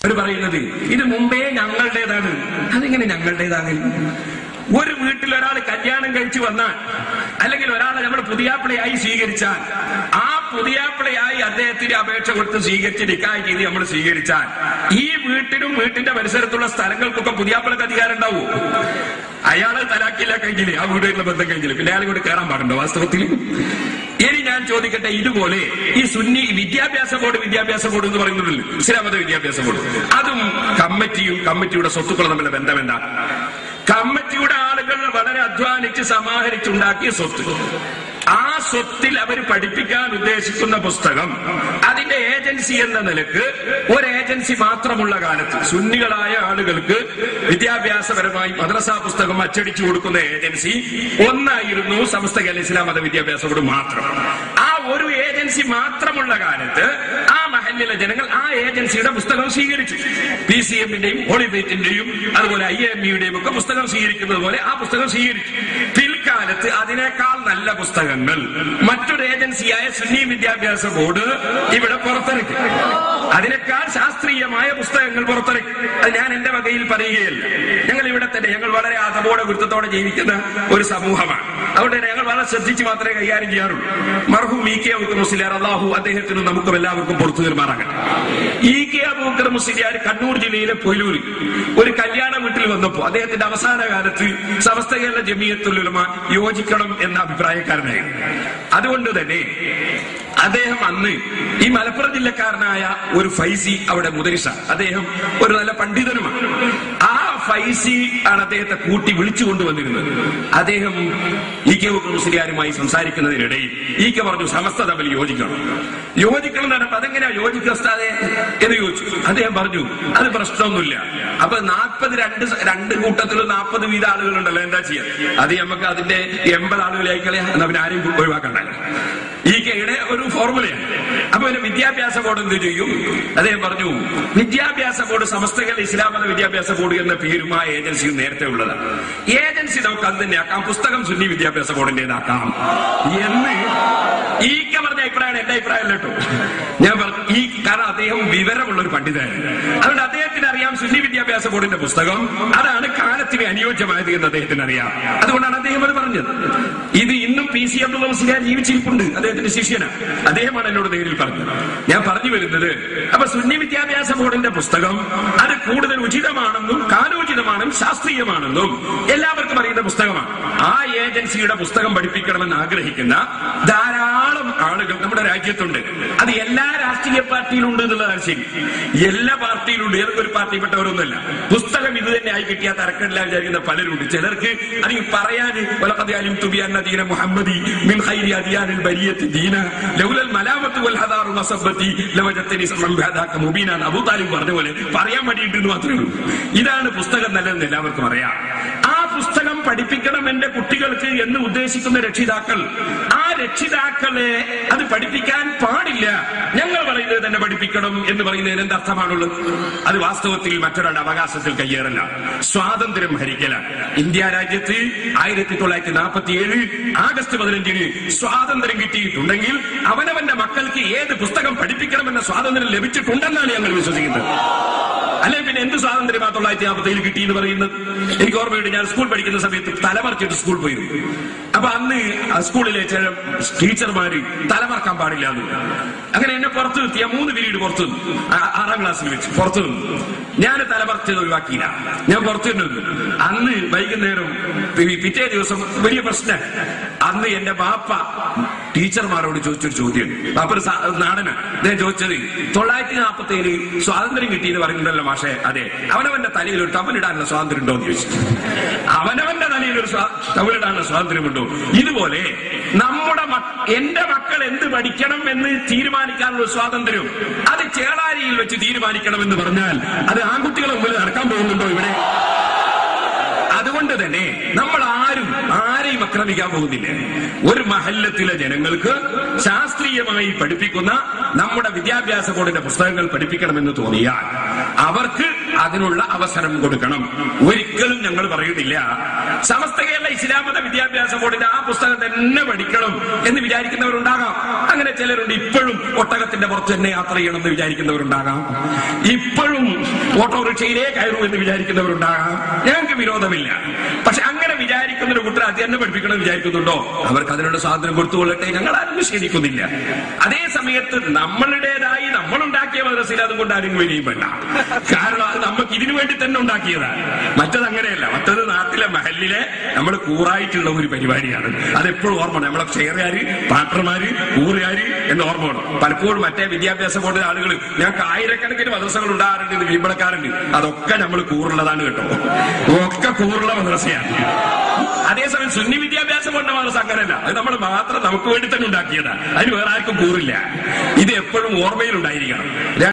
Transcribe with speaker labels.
Speaker 1: അവർ പറയുന്നത് ഇത് മുമ്പേ ഞങ്ങളുടേതാണ് അതെങ്ങനെ ഞങ്ങളുടേതാകില്ല ഒരു വീട്ടിൽ ഒരാൾ കല്യാണം കഴിച്ചു വന്നാൽ അല്ലെങ്കിൽ ഒരാളെ നമ്മൾ പുതിയാപ്പിളയായി സ്വീകരിച്ചാൽ ആ പുതിയാപ്പിളയായി അദ്ദേഹത്തിന് അപേക്ഷ കൊടുത്ത് സ്വീകരിച്ച് നിക്കായ് ചെയ്ത് നമ്മൾ സ്വീകരിച്ചാൽ ഈ വീട്ടിനും വീട്ടിന്റെ പരിസരത്തുള്ള സ്ഥലങ്ങൾക്കൊക്കെ പുതിയാപ്പിളക്ക് അധികാരം ഉണ്ടാവൂ അയാളെ തലാക്കില്ല കഴിഞ്ഞില്ലേ ആ വീടുള്ള ബന്ധം കഴിഞ്ഞില്ലേ പിന്നെ അയാൾ ഇവിടെ കയറാൻ പാടുണ്ടോ വാസ്തവത്തിൽ ഇനി ഞാൻ ചോദിക്കട്ടെ ഇതുപോലെ ഈ സുന്നി വിദ്യാഭ്യാസ ബോർഡ് വിദ്യാഭ്യാസ ബോർഡ് എന്ന് പറയുന്നുണ്ടല്ലോ ഇസ്ലാമത വിദ്യാഭ്യാസ ബോർഡ് അതും കമ്മിറ്റിയും കമ്മിറ്റിയുടെ സ്വത്തുക്കളും തമ്മിലുള്ള ബന്ധം എന്താ കമ്മിറ്റിയുടെ ആളുകൾ വളരെ അധ്വാനിച്ച് സമാഹരിച്ചുണ്ടാക്കിയ സ്വത്ത് ആ സ്വത്തിൽ അവർ പഠിപ്പിക്കാൻ ഉദ്ദേശിക്കുന്ന പുസ്തകം അതിന്റെ ഏജൻസി എന്ന നിലക്ക് ഒരു ഏജൻസി മാത്രമുള്ള കാലത്ത് സുന്നികളായ ആളുകൾക്ക് വിദ്യാഭ്യാസപരമായി മദ്രസ പുസ്തകം അച്ചടിച്ചു കൊടുക്കുന്ന ഏജൻസി ഒന്നായിരുന്നു സമസ്ത കേരള ഇസ്ലാം മത വിദ്യാഭ്യാസ ബോർഡ് മാത്രം ആ ഒരു ഏജൻസി മാത്രമുള്ള കാലത്ത് ആ മഹല്ലിലെ ജനങ്ങൾ ആ ഏജൻസിയുടെ പുസ്തകം സ്വീകരിച്ചു പി സി എമ്മിന്റെയും ഹോളിബേറ്റിന്റെയും അതുപോലെ ഐ എം ഇയുടെയും ഒക്കെ പുസ്തകം സ്വീകരിക്കുന്നത് പോലെ ആ പുസ്തകം സ്വീകരിച്ചു പിൽക്കാലത്ത് അതിനേക്കാൾ നല്ല പുസ്തകങ്ങൾ മറ്റൊരു ഏജൻസിയായ സുന്നി വിദ്യാഭ്യാസ ബോർഡ് ഇവിടെ പുറത്തിറക്കി അതിനേക്കാൾ ശാസ്ത്രീയമായ പുസ്തകങ്ങൾ പുറത്തിറക്കി അത് ഞാൻ എന്റെ വകയിൽ പറയുകയല്ല ഞങ്ങൾ ഇവിടെ തന്നെ ഞങ്ങൾ വളരെ അതബോധ ഗുരുത്വത്തോടെ ജീവിക്കുന്ന ഒരു സമൂഹമാണ് അതുകൊണ്ട് തന്നെ ഞങ്ങൾ വളരെ ശ്രദ്ധിച്ച് മാത്രമേ കൈകാര്യം ചെയ്യാറുള്ളൂ മർഹൂം ഇ കെ അബൂക്കർ മുസ്ലിയാർ അള്ളാഹു അദ്ദേഹത്തിനും നമുക്കും എല്ലാവർക്കും പുറത്തു തീർമാറാകട്ടെ ഇ കെ അബൂക്കർ മുസ്ലിയാർ കണ്ണൂർ ജില്ലയിലെ പൊയിലൂരിൽ ഒരു കല്യാണ വീട്ടിൽ വന്നപ്പോ അദ്ദേഹത്തിന്റെ അവസാന കാലത്ത് സമസ്ത കേരള ജമീയത്തുലുലമ യോജിക്കണം എന്ന അഭിപ്രായക്കാരനായി അതുകൊണ്ട് തന്നെ അദ്ദേഹം അന്ന് ഈ മലപ്പുറം ജില്ലക്കാരനായ ഒരു ഫൈസി അവിടെ മുദരിസ അദ്ദേഹം ഒരു നല്ല പണ്ഡിതനുമാണ് ആ ഫൈസി ആണ് അദ്ദേഹത്തെ കൂട്ടി വിളിച്ചു കൊണ്ടുവന്നിരുന്നത് അദ്ദേഹം ഇ കെ മുസ്ലിയാരുമായി സംസാരിക്കുന്നതിനിടയിൽ ഇ കെ പറഞ്ഞു സമസ്ത തമ്മിൽ യോജിക്കണം യോജിക്കണം എന്ന് പറഞ്ഞപ്പോ അതെങ്ങനെയാ യോജിക്കുക ഉസ്താദേ എന്ന് ചോദിച്ചു അദ്ദേഹം പറഞ്ഞു അത് പ്രശ്നമൊന്നുമില്ല അപ്പൊ നാൽപ്പത് രണ്ട് സ- രണ്ട് കൂട്ടത്തിലും നാൽപ്പത് വീത ആളുകളുണ്ടല്ലോ എന്താ ചെയ്യാ അത് നമുക്ക് അതിന്റെ എൺപത് ആളുകളെ അയക്കളയാ എന്നാ പിന്നെ ആരെയും ഒഴിവാക്കണ്ടല്ലോ ഈ കെയുടെ ഒരു ഫോർമുലയാണ് അപ്പൊ പിന്നെ വിദ്യാഭ്യാസ ബോർഡ് എന്ത് ചെയ്യും അദ്ദേഹം പറഞ്ഞു വിദ്യാഭ്യാസ ബോർഡ് സമസ്തകൾ ഇസ്ലാം മത വിദ്യാഭ്യാസ ബോർഡ് എന്ന പേരും ആ ഏജൻസി നേരത്തെ ഉള്ളതാണ് ഏജൻസി നമുക്ക് അത് തന്നെ ആക്കാം പുസ്തകം സുന്നി വിദ്യാഭ്യാസ ബോർഡിന്റേതാക്കാം എന്ന് ഈ കെ പറഞ്ഞ അഭിപ്രായമാണ് എന്റെ അഭിപ്രായം കേട്ടോ ഞാൻ പറഞ്ഞു ഈ കാരണം അദ്ദേഹം വിവരമുള്ള ഒരു പണ്ഡിതനാണ് അതുകൊണ്ട് അദ്ദേഹത്തിന് അറിയാം സുന്നി വിദ്യാഭ്യാസ ബോർഡിന്റെ പുസ്തകം അതാണ് കാലത്തിന് അനുയോജ്യമായത് എന്ന് അദ്ദേഹത്തിന് അറിയാം അതുകൊണ്ടാണ് അദ്ദേഹം അത് പറഞ്ഞത് ഇത് ഇന്നും പി സി അബ്ദുള്ള മുസ്ലിയാർ ജീവിച്ചിരിപ്പുണ്ട് അദ്ദേഹത്തിന്റെ ശിഷ്യനാണ് അദ്ദേഹമാണ് എന്നോട് നേരിൽ പറഞ്ഞത് ഞാൻ പറഞ്ഞു വരുന്നത് അപ്പൊ സുന്നി വിദ്യാഭ്യാസ ബോർഡിന്റെ പുസ്തകം അത് കൂടുതൽ ഉചിതമാണെന്നും കാലോചിതമാണെന്നും ശാസ്ത്രീയമാണെന്നും എല്ലാവർക്കും അറിയുന്ന പുസ്തകമാണ് ആ ഏജൻസിയുടെ പുസ്തകം പഠിപ്പിക്കണമെന്ന് ആഗ്രഹിക്കുന്ന ധാരാളം ആളുകൾ നമ്മുടെ രാജ്യത്തുണ്ട് അത് എല്ലാ രാഷ്ട്രീയ പാർട്ടിയിലും ഉണ്ട് എന്നുള്ളതാണ് ശരി എല്ലാ പാർട്ടിയിലും ഉണ്ട് ഏതൊക്കെ ഒരു പാർട്ടിപ്പെട്ടവരൊന്നുമല്ല പുസ്തകം ഇത് തന്നെ ആയി കിട്ടിയാൽ തരക്കടില്ല വിചാരിക്കുന്ന പലരുണ്ട് ചിലർക്ക് അല്ലെങ്കിൽ പറയാൻ വലക്കഥയാലും തുബിയാൻ ദീന മുഹമ്മദി മിൻ ഖൈരി അദിയാനിൽ ബരിയത്ത് ദീന ലൗലൽ മലാമത്ത് വൽ ഹദാറു മസബ്ബത്തി ലവജത്തനി സംബാദാക മുബീന എന്ന് അബൂ താലിബ് പറഞ്ഞ പോലെ പറയാൻ വേണ്ടിയിട്ട് മാത്രമേ ഉള്ളൂ ഇതാണ് പുസ്തകം നല്ലതെന്ന് എല്ലാവർക്കും അറിയാം ആ പുസ്തകം പഠിപ്പിക്കണം എന്റെ കുട്ടികൾക്ക് എന്ന് ഉദ്ദേശിക്കുന്ന രക്ഷിതാക്കൾ ആ രക്ഷിതാക്കളെ അത് പഠിപ്പിക്കാൻ പാടില്ല ഞങ്ങൾ പറയുന്നത് തന്നെ പഠിപ്പിക്കണം എന്ന് പറയുന്നതിന് എന്ത് അർത്ഥമാണുള്ളത് അത് വാസ്തവത്തിൽ മറ്റൊരാളുടെ അവകാശത്തിൽ കയ്യേറല്ല സ്വാതന്ത്ര്യം ഹരിക്കലാണ് ഇന്ത്യ രാജ്യത്ത് ആയിരത്തി തൊള്ളായിരത്തി നാൽപ്പത്തി ഏഴ് ആഗസ്റ്റ് പതിനഞ്ചിന് സ്വാതന്ത്ര്യം കിട്ടിയിട്ടുണ്ടെങ്കിൽ അവനവന്റെ മക്കൾക്ക് ഏത് പുസ്തകം പഠിപ്പിക്കണമെന്ന സ്വാതന്ത്ര്യം ലഭിച്ചിട്ടുണ്ടെന്നാണ് ഞങ്ങൾ വിശ്വസിക്കുന്നത് അല്ലെ പിന്നെ എന്ത് സ്വാതന്ത്ര്യമാ തൊള്ളായിരത്തി നാൽപ്പത്തി ഏഴ് കിട്ടി എന്ന് പറയുന്നത് എനിക്ക് ഓർമ്മയുണ്ട് ഞാൻ സ്കൂൾ പഠിക്കുന്ന സമയത്ത് തലമറിച്ചിട്ട് സ്കൂൾ പോയിരുന്നു അപ്പൊ അന്ന് ആ സ്കൂളിലെ ചില ടീച്ചർമാര് തലമറക്കാൻ പാടില്ല എന്ന് പറഞ്ഞു. അങ്ങനെ എന്നെ പുറത്തു നിർത്തി ഞാൻ മൂന്ന് പീരീഡ് പുറത്തു നിന്നു. ആ- ആറാം ക്ലാസ്സിൽ വെച്ച് പുറത്തു നിന്നു ഞാൻ തലമറച്ചത് ഒഴിവാക്കിയില്ല ഞാൻ പുറത്തു നിന്നു അന്ന് വൈകുന്നേരം പി- പിറ്റേ ദിവസം വലിയ പ്രശ്നം അന്ന് എന്റെ ബാപ്പ ടീച്ചർമാരോട് ചോദിച്ചൊരു ചോദ്യം ബാപ്പ ഒരു സാ- നാടന അദ്ദേഹം ചോദിച്ചത് തൊള്ളായിരത്തി നാൽപ്പത്തി ഏഴ് സ്വാതന്ത്ര്യം കിട്ടി എന്ന് പറയുന്നുണ്ടല്ലോ മാഷെ അതെ അവനവന്റെ തലയിൽ ഒരു ടവലിടാനുള്ള സ്വാതന്ത്ര്യം ഉണ്ടോ എന്ന് ചോദിച്ചു അവനവന്റെ തലയിൽ ഒരു സ്വാ- ടവലിടാനുള്ള സ്വാതന്ത്ര്യമുണ്ടോ ഇതുപോലെ നമ്മുടെ മക്ക- എന്റെ മക്കൾ എന്ത് പഠിക്കണം എന്ന് തീരുമാനിക്കാനുള്ള സ്വാതന്ത്ര്യം അത് ചേളാരിയിൽ വെച്ച് തീരുമാനിക്കണം എന്ന് പറഞ്ഞാൽ അത് ആൺകുട്ടികളെ മുമ്പിൽ നടക്കാൻ പോകുന്നുണ്ടോ ഇവിടെ അതുകൊണ്ട് തന്നെ നമ്മൾ ആരും ആരെയും ആക്രമിക്കാൻ പോകുന്നില്ല ഒരു മഹല്ലത്തിലെ ജനങ്ങൾക്ക് ശാസ്ത്രീയമായി പഠിപ്പിക്കുന്ന നമ്മുടെ വിദ്യാഭ്യാസ ബോർഡിന്റെ പുസ്തകങ്ങൾ പഠിപ്പിക്കണമെന്ന് തോന്നിയാൽ അവർക്ക് അതിനുള്ള അവസരം കൊടുക്കണം ഒരിക്കലും ഞങ്ങൾ പറയുന്നില്ല സമസ്ത കേരള ഇസ്ലാം മത വിദ്യാഭ്യാസ ബോർഡിന്റെ ആ പുസ്തകം തന്നെ പഠിക്കണം എന്ന് വിചാരിക്കുന്നവരുണ്ടാകാം അങ്ങനെ ചിലരുണ്ട് ഇപ്പോഴും ഒട്ടകത്തിന്റെ പുറത്ത് തന്നെ യാത്ര ചെയ്യണം എന്ന് വിചാരിക്കുന്നവരുണ്ടാകാം ഇപ്പോഴും ഓട്ടോറിക്ഷയിലേ കയറൂ എന്ന് വിചാരിക്കുന്നവരുണ്ടാകാം ഞങ്ങൾക്ക് വിരോധമില്ല പക്ഷെ അങ്ങനെ വിചാരിക്കുന്ന ഒരു കൂട്ടർ അത് തന്നെ പഠിപ്പിക്കണം വിചാരിക്കുന്നുണ്ടോ അവർക്ക് അതിനുള്ള സ്വാതന്ത്ര്യം കൊടുത്തുകൊള്ളട്ടെ ഞങ്ങൾ ആരും നിഷേധിക്കുന്നില്ല അതേ സമയത്ത് നമ്മളുടേതായി നമ്മളുണ്ടാക്കിയ മദ്രസയിൽ അതുകൊണ്ട് ആരും വരികയും വേണ്ട കാരണം അത് നമുക്ക് ഇതിനു വേണ്ടി തന്നെ ഉണ്ടാക്കിയതാണ് മറ്റത് അങ്ങനെയല്ല മറ്റത് നാട്ടിലെ മഹലിലെ നമ്മൾ കൂറായിട്ടുള്ള ഒരു പരിപാടിയാണ് അതെപ്പോഴും ഓർമ്മ വേണം. നമ്മളെ ഷെയറുകാര് പാർട്ണർമാര് കൂറുകാര് എന്ന് ഓർമ്മ വേണം പലപ്പോഴും മറ്റേ വിദ്യാഭ്യാസ ബോർഡിലെ ആളുകൾ ഞങ്ങൾക്ക് ആയിരക്കണക്കിന് മദ്രസകൾ ഉണ്ടാകാറുണ്ട് ഇത് വീമ്പളക്കാറുണ്ട് അതൊക്കെ നമ്മൾ കൂറുള്ളതാണ് കേട്ടോ ഒക്കെ കൂറുള്ള മദ്രസയാണ് അതേസമയം സുന്നി വിദ്യാഭ്യാസ ബോർഡിന്റെ മദ്രസ അങ്ങനെയല്ല അത് നമ്മൾ മാത്രം നമുക്ക് വേണ്ടി തന്നെ ഉണ്ടാക്കിയതാണ് അതിന് വേറെ ആർക്കും കൂറില്ല ഇത് എപ്പോഴും ഓർമ്മയിൽ ഉണ്ടായിരിക്കണം